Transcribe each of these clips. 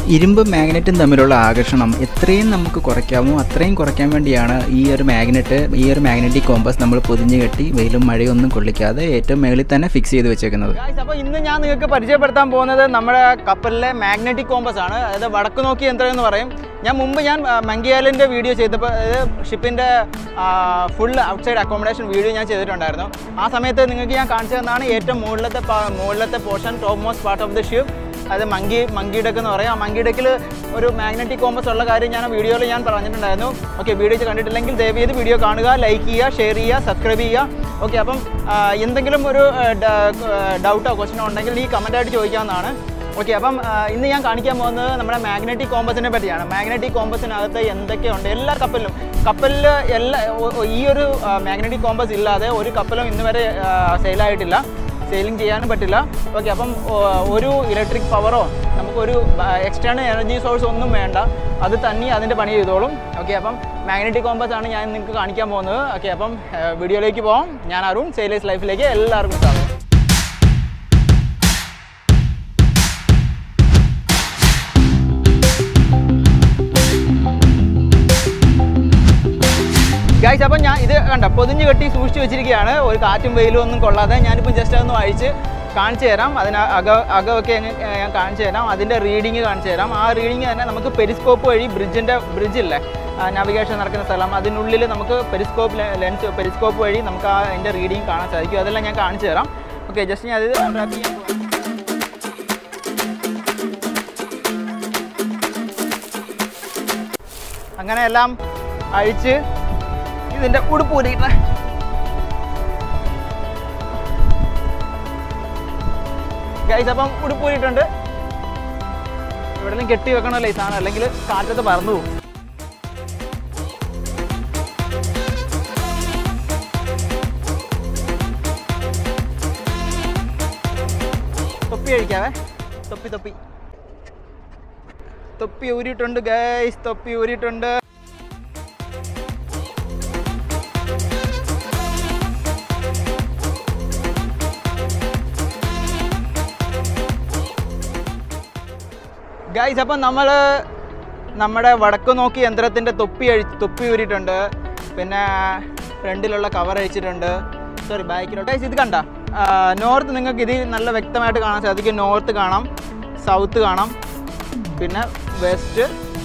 ഇരുമ്പും മാഗ്നറ്റും തമ്മിലുള്ള ആകർഷണം എത്രയും നമുക്ക് കുറയ്ക്കാമോ അത്രയും കുറയ്ക്കാൻ വേണ്ടിയാണ് ഈ ഒരു മാഗ്നറ്റ് ഈ ഒരു മാഗ്നറ്റിക് കോമ്പസ് നമ്മൾ പൊതിഞ്ഞ് കെട്ടി വെയിലും മഴയും ഒന്നും കൊള്ളിക്കാതെ ഏറ്റവും മേളിൽ തന്നെ ഫിക്സ് ചെയ്ത് വെച്ചേക്കുന്നത് അപ്പോൾ ഇന്ന് ഞാൻ നിങ്ങൾക്ക് പരിചയപ്പെടുത്താൻ പോകുന്നത് നമ്മുടെ കപ്പലിലെ മാഗ്നറ്റിക് കോമ്പസ് ആണ് അതായത് വടക്ക് നോക്കി യന്ത്രം എന്ന് പറയും ഞാൻ മുമ്പ് ഞാൻ മങ്കിയാലിൻ്റെ വീഡിയോ ചെയ്തപ്പോൾ അതായത് ഷിപ്പിൻ്റെ ഫുൾ ഔട്ട്സൈഡ് അക്കോമഡേഷൻ വീഡിയോ ഞാൻ ചെയ്തിട്ടുണ്ടായിരുന്നു ആ സമയത്ത് നിങ്ങൾക്ക് ഞാൻ കാണിച്ചു തന്നാണ് ഏറ്റവും മുകളിലത്തെ പ- മുകളിലത്തെ portion top most part of the ship അത് മങ്കി മങ്കി ഡെക്ക് എന്ന് പറയും ആ മങ്കി ഡെക്കിൽ ഒരു മാഗ്നറ്റിക് കോമ്പസ് ഉള്ള കാര്യം ഞാൻ വീഡിയോയിൽ ഞാൻ പറഞ്ഞിട്ടുണ്ടായിരുന്നു ഓക്കെ വീഡിയോ കണ്ടിട്ടില്ലെങ്കിൽ ദയവ് ചെയ്ത് വീഡിയോ കാണുക ലൈക്ക് ചെയ്യുക ഷെയർ ചെയ്യുക സബ്സ്ക്രൈബ് ചെയ്യുക ഓക്കെ അപ്പം ആ, എന്തെങ്കിലും ഒരു ഡൗട്ടോ ക്വസ്റ്റനോ ഉണ്ടെങ്കിൽ ഈ കമൻറ്റായിട്ട് ചോദിക്കാവുന്നതാണ് ഓക്കെ അപ്പം ആ, ഇന്ന് ഞാൻ കാണിക്കാൻ പോകുന്നത് നമ്മുടെ മാഗ്നറ്റിക് കോമ്പസിനെ പറ്റിയാണ് മാഗ്നറ്റിക് കോമ്പസിനകത്ത് എന്തൊക്കെയുണ്ട് എല്ലാ കപ്പലിലും കപ്പലിൽ എല്ലാ ഒ- ഒ- ഈ ഒരു മാഗ്നറ്റിക് കോമ്പസ് ഇല്ലാതെ ഒരു കപ്പലും ഇന്ന് വരെ സെയിലായിട്ടില്ല സെയിലിംഗ് ചെയ്യാനും പറ്റില്ല ഓക്കെ അപ്പം ഓ, ഒരു ഇലക്ട്രിക് പവറോ നമുക്കൊരു എക്സ്റ്റേണൽ എനർജി സോഴ്സ് ഒന്നും വേണ്ട അത് തന്നെ അതിൻ്റെ പണി ചെയ്തോളും ഓക്കെ അപ്പം മാഗ്നറ്റിക് കോമ്പസ് ആണ് ഞാൻ നിങ്ങൾക്ക് കാണിക്കാൻ പോകുന്നത് ഓക്കെ അപ്പം വീഡിയോയിലേക്ക് പോകാം ഞാൻ അരുൺ സെയിലേഴ്സ് ലൈഫിലേക്ക് എല്ലാവർക്കും സ്വാഗതം ഗൈസ് അപ്പം ഞാൻ ഇത് കണ്ട പൊതിഞ്ഞ് കെട്ടി സൂക്ഷിച്ച് വെച്ചിരിക്കുകയാണ് ഒരു കാറ്റും വെയിലും ഒന്നും കൊള്ളാതെ ഞാനിപ്പോൾ ജസ്റ്റ് ഒന്ന് അഴിച്ച് കാണിച്ചു തരാം അതിന് അക അകമൊക്കെ അങ്ങ് ഞാൻ കാണിച്ചു തരാം അതിൻ്റെ റീഡിങ് കാണിച്ചു തരാം ആ റീഡിങ് തന്നെ നമുക്ക് പെരിസ്കോപ്പ് വഴി ബ്രിഡ്ജിൻ്റെ ബ്രിഡ്ജില്ലേ നാവിഗേഷൻ നടക്കുന്ന സ്ഥലം അതിനുള്ളിൽ നമുക്ക് പെരിസ്കോപ്പ് ലെൻസ് പെരിസ്കോപ്പ് വഴി നമുക്ക് ആ അതിൻ്റെ റീഡിങ് കാണാൻ സാധിക്കും അതെല്ലാം ഞാൻ കാണിച്ചു തരാം ഓക്കെ ജസ്റ്റ് ഞാൻ അത് unwrap ചെയ്യാൻ പോവാം അങ്ങനെ എല്ലാം അഴിച്ച് ഇതിൻ്റെ ഉടുപ്പ് ഊരിട്ടെ ഗൈസ് അപ്പം ഉടുപ്പ് ഊരിയിട്ടുണ്ട് ഇവിടെല്ലാം കെട്ടി വെക്കണമല്ലോ ഈ സാധനം അല്ലെങ്കിൽ കാറ്റത്ത് പറന്നു പോകും തൊപ്പി കഴിക്കാവേ തൊപ്പി തൊപ്പി തൊപ്പി ഊരിയിട്ടുണ്ട് ഗൈസ് തൊപ്പി ഊരിയിട്ടുണ്ട് ഗൈസ് അപ്പം നമ്മൾ നമ്മുടെ വടക്ക് നോക്കി യന്ത്രത്തിൻ്റെ തൊപ്പി അഴി തൊപ്പി ഊരിയിട്ടുണ്ട് പിന്നെ ഫ്രണ്ടിലുള്ള കവർ അഴിച്ചിട്ടുണ്ട് സോറി ബാക്കിലുള്ള ഗൈസ് ഇത് കണ്ട നോർത്ത് നിങ്ങൾക്ക് ഇത് നല്ല വ്യക്തമായിട്ട് കാണാൻ സാധിക്കും നോർത്ത് കാണാം സൗത്ത് കാണാം പിന്നെ വെസ്റ്റ്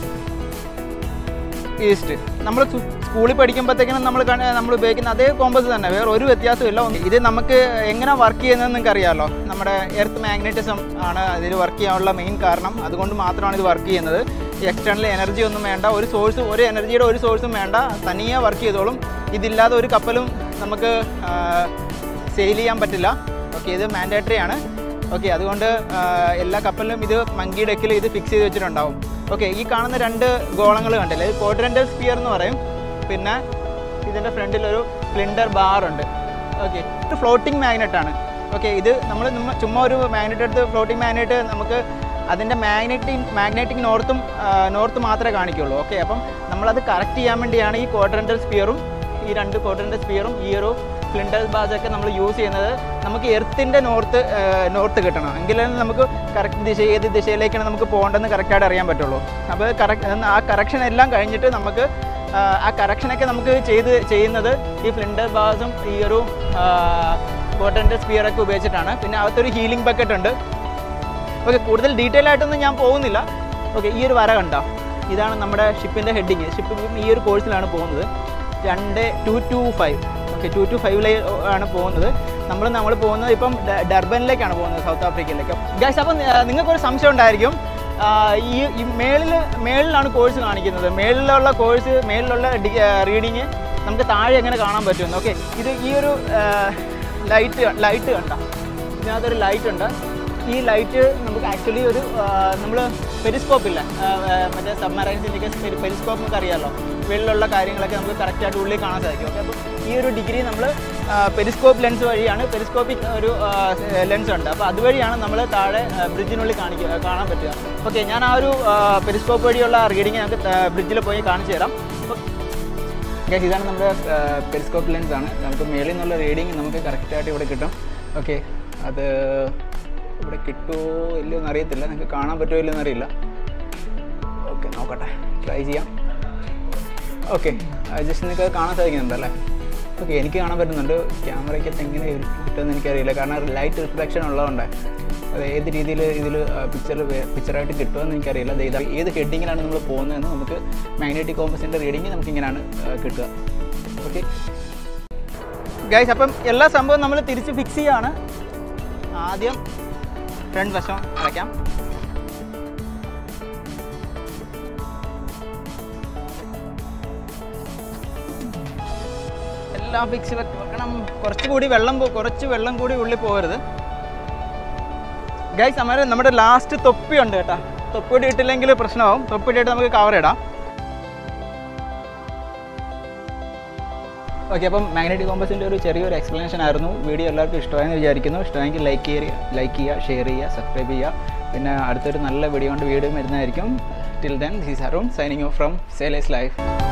ഈസ്റ്റ് നമ്മൾ സ്കൂളിൽ പഠിക്കുമ്പോഴത്തേക്കിനും നമ്മൾ നമ്മൾ ഉപയോഗിക്കുന്ന അതേ കോമ്പസ് തന്നെ വേറെ ഒരു വ്യത്യാസമില്ല ഒന്ന് ഇത് നമുക്ക് എങ്ങനെ വർക്ക് ചെയ്യുന്നതെന്ന് നിങ്ങൾക്ക് അറിയാമല്ലോ നമ്മുടെ എർത്ത് മാഗ്നറ്റിസം ആണ് ഇതിൽ വർക്ക് ചെയ്യാനുള്ള മെയിൻ കാരണം അതുകൊണ്ട് മാത്രമാണ് ഇത് വർക്ക് ചെയ്യുന്നത് ഈ എക്സ്റ്റേണൽ എനർജി ഒന്നും വേണ്ട ഒരു സോഴ്സ് ഒരു എനർജിയുടെ ഒരു സോഴ്സും വേണ്ട തനിയെ വർക്ക് ചെയ്തോളും ഇതില്ലാതെ ഒരു കപ്പലും നമുക്ക് സെയിൽ ചെയ്യാൻ പറ്റില്ല ഓക്കെ ഇത് മാൻഡേറ്ററി ആണ് ഓക്കെ അതുകൊണ്ട് ആ, എല്ലാ കപ്പലിലും ഇത് മങ്കി ഡെക്കിൽ ഇത് ഫിക്സ് ചെയ്ത് വെച്ചിട്ടുണ്ടാവും ഓക്കെ ഈ കാണുന്ന രണ്ട് ഗോളങ്ങൾ കണ്ടില്ലേ ഇത് കോർഡിനൻ്റൽ സ്പിയർ എന്ന് പറയും പിന്നെ ഇതിൻ്റെ ഫ്രണ്ടിലൊരു ഫ്ലിൻഡർ ബാർ ഉണ്ട് ഓക്കെ ഇത് ഫ്ലോട്ടിംഗ് മാഗ്നറ്റ് ആണ് ഓക്കെ ഇത് നമ്മൾ ചുമ്മാ ഒരു മാഗ്നറ്റ് എടുത്ത് ഫ്ലോട്ടിംഗ് മാഗ്നറ്റ് നമുക്ക് അതിൻ്റെ മാഗ്നറ്റിക് മാഗ്നറ്റിക് നോർത്തും നോർത്ത് മാത്രമേ കാണിക്കുള്ളൂ ഓക്കെ അപ്പം നമ്മളത് കറക്റ്റ് ചെയ്യാൻ വേണ്ടിയാണ് ഈ ക്വാഡ്രൻ്റൽ സ്പിയറും ഈ രണ്ട് ക്വാഡ്രൻ്റൽ സ്പിയറും ഈ ഒരു ഫ്ലിൻഡൽ ബാസൊക്കെ നമ്മൾ യൂസ് ചെയ്യുന്നത് നമുക്ക് എർത്തിൻ്റെ നോർത്ത് നോർത്ത് കിട്ടണം എങ്കിലേ നമുക്ക് കറക്റ്റ് ദിശ ഏത് ദിശയിലേക്കാണ് നമുക്ക് പോകേണ്ടതെന്ന് കറക്റ്റായിട്ട് അറിയാൻ പറ്റുള്ളൂ അപ്പോൾ കറക്റ്റ് ആ കറക്ഷൻ എല്ലാം കഴിഞ്ഞിട്ട് നമുക്ക് ആ, ആ കറക്ഷനൊക്കെ നമുക്ക് ചെയ്ത് ചെയ്യുന്നത് ഈ ഫ്ലിൻഡൽ ബാസും ഈ ഒരു കോട്ടൻ്റെ സ്പിയറൊക്കെ ഉപയോഗിച്ചിട്ടാണ് പിന്നെ അകത്തൊരു ഹീലിംഗ് ബക്കറ്റ് ഉണ്ട് ഓക്കെ കൂടുതൽ ഡീറ്റെയിൽ ആയിട്ടൊന്നും ഞാൻ പോകുന്നില്ല ഓക്കെ ഈ ഒരു വര കണ്ടോ ഇതാണ് നമ്മുടെ ഷിപ്പിൻ്റെ ഹെഡിങ് ഷിപ്പ് ഈ ഒരു കോഴ്സിലാണ് പോകുന്നത് രണ്ട് two two five okay two two ഫൈവിലെ ആണ് പോകുന്നത് നമ്മൾ നമ്മൾ പോകുന്നത് ഇപ്പം ഡ- ഡർബനിലേക്കാണ് പോകുന്നത് സൗത്ത് ആഫ്രിക്കയിലേക്ക് ഗൈസ് അപ്പം ആ, നിങ്ങൾക്കൊരു സംശയം ഉണ്ടായിരിക്കും ആ, ഈ ഈ മേളിൽ മേളിലാണ് കോഴ്സ് കാണിക്കുന്നത് മേളിലുള്ള കോഴ്സ് മേളിലുള്ള റീഡിങ് നമുക്ക് താഴെ എങ്ങനെ കാണാൻ പറ്റുമെന്ന് ഓക്കെ ഇത് ഈ ഒരു ലൈറ്റ് ലൈറ്റ് കണ്ട ഇതിനകത്തൊരു ലൈറ്റ് ഉണ്ട് ഈ ലൈറ്റ് നമുക്ക് ആക്ച്വലി ഒരു നമ്മൾ പെരിസ്കോപ്പ് ഇല്ല ആ, ആ, മറ്റേ സബ്മറൈൻസിൻ്റെയൊക്കെ പെരിസ്കോപ്പ് നമുക്ക് അറിയാമല്ലോ വെള്ളിലുള്ള കാര്യങ്ങളൊക്കെ നമുക്ക് കറക്റ്റായിട്ട് ഉള്ളിൽ കാണാൻ സാധിക്കും ഓക്കെ അപ്പോൾ ഈ ഒരു ഡിഗ്രി നമ്മൾ പെരിസ്കോപ്പ് ലെൻസ് വഴിയാണ് പെരിസ്കോപ്പിക് ഒരു ലെൻസ് ഉണ്ട് അപ്പോൾ അതുവഴിയാണ് നമ്മൾ താഴെ ബ്രിഡ്ജിനുള്ളിൽ കാണിക്കുക കാണാൻ പറ്റുക ഓക്കെ ഞാൻ ആ ഒരു പെരിസ്കോപ്പ് വഴിയുള്ള റീഡിങ് നമുക്ക് ബ്രിഡ്ജിൽ പോയി കാണിച്ചു തരാം അപ്പോൾ ഗൈസ് ഇതാണ് നമ്മുടെ പെരിസ്കോപ്പ് ലെൻസ് ആണ് നമുക്ക് മേളിൽ നിന്നുള്ള റീഡിങ് നമുക്ക് കറക്റ്റായിട്ട് ഇവിടെ കിട്ടും ഓക്കെ അത് ഇവിടെ കിട്ടുമോ ഇല്ലയോ എന്നറിയത്തില്ല നിങ്ങൾക്ക് കാണാൻ പറ്റുമോ ഇല്ലയോ എന്നറിയില്ല നോക്കട്ടെ ട്രൈ ചെയ്യാം ഓക്കെ ജസ്റ്റ് നിങ്ങൾക്ക് കാണാൻ സാധിക്കുന്നുണ്ടല്ലേ ഓക്കെ എനിക്ക് കാണാൻ പറ്റുന്നുണ്ട് ക്യാമറയ്ക്കകത്ത് എങ്ങനെ കിട്ടുമെന്ന് എനിക്കറിയില്ല കാരണം ലൈറ്റ് റിഫ്ലക്ഷൻ ഉള്ളതുകൊണ്ട് അത് ഏത് രീതിയിൽ ഇതിൽ പിക്ചർ പിക്ചറായിട്ട് കിട്ടുമെന്ന് എനിക്കറിയില്ല ദേ ഇതാ ഏത് ഹെഡിങ്ങിലാണ് നമ്മൾ പോകുന്നതെന്ന് നമുക്ക് മാഗ്നറ്റിക് കോമ്പസിൻ്റെ റീഡിങ് നമുക്ക് ഇങ്ങനെയാണ് ആ, കിട്ടുക ഓക്കെ ഗൈസ് അപ്പം എല്ലാ സംഭവം നമ്മൾ തിരിച്ച് ഫിക്സ് ചെയ്യാണ് ആദ്യം ഫ്രണ്ട് വശം അടയ്ക്കാം എല്ലാം ഫിക്സ് വെക്കണം കുറച്ചുകൂടി വെള്ളം പോ- കുറച്ച് വെള്ളം കൂടി ഉള്ളിൽ പോകരുത് ഗൈസ് അമ്മ നമ്മുടെ ലാസ്റ്റ് തൊപ്പി ഉണ്ട് കേട്ടോ തൊപ്പിയുടെ ഇട്ടില്ലെങ്കിൽ പ്രശ്നമാവും തൊപ്പിയുടെ ഇട്ട് നമുക്ക് കവർ ഇടാം ഓക്കെ അപ്പം മാഗ്നറ്റിക് കോമ്പസിൻ്റെ ഒരു ചെറിയൊരു എക്സ്പ്ലനേഷൻ ആയിരുന്നു വീഡിയോ എല്ലാവർക്കും ഇഷ്ടമായെന്ന് വിചാരിക്കുന്നു ഇഷ്ടമെങ്കിൽ ലൈക്ക് ചെയ്യുക ലൈക്ക് ചെയ്യുക ഷെയർ ചെയ്യുക സബ്സ്ക്രൈബ് ചെയ്യുക പിന്നെ അടുത്തൊരു നല്ല വീഡിയോ കൊണ്ട് വീഡിയോ വരുന്നതായിരിക്കും till then this Arun signing off from sailor's life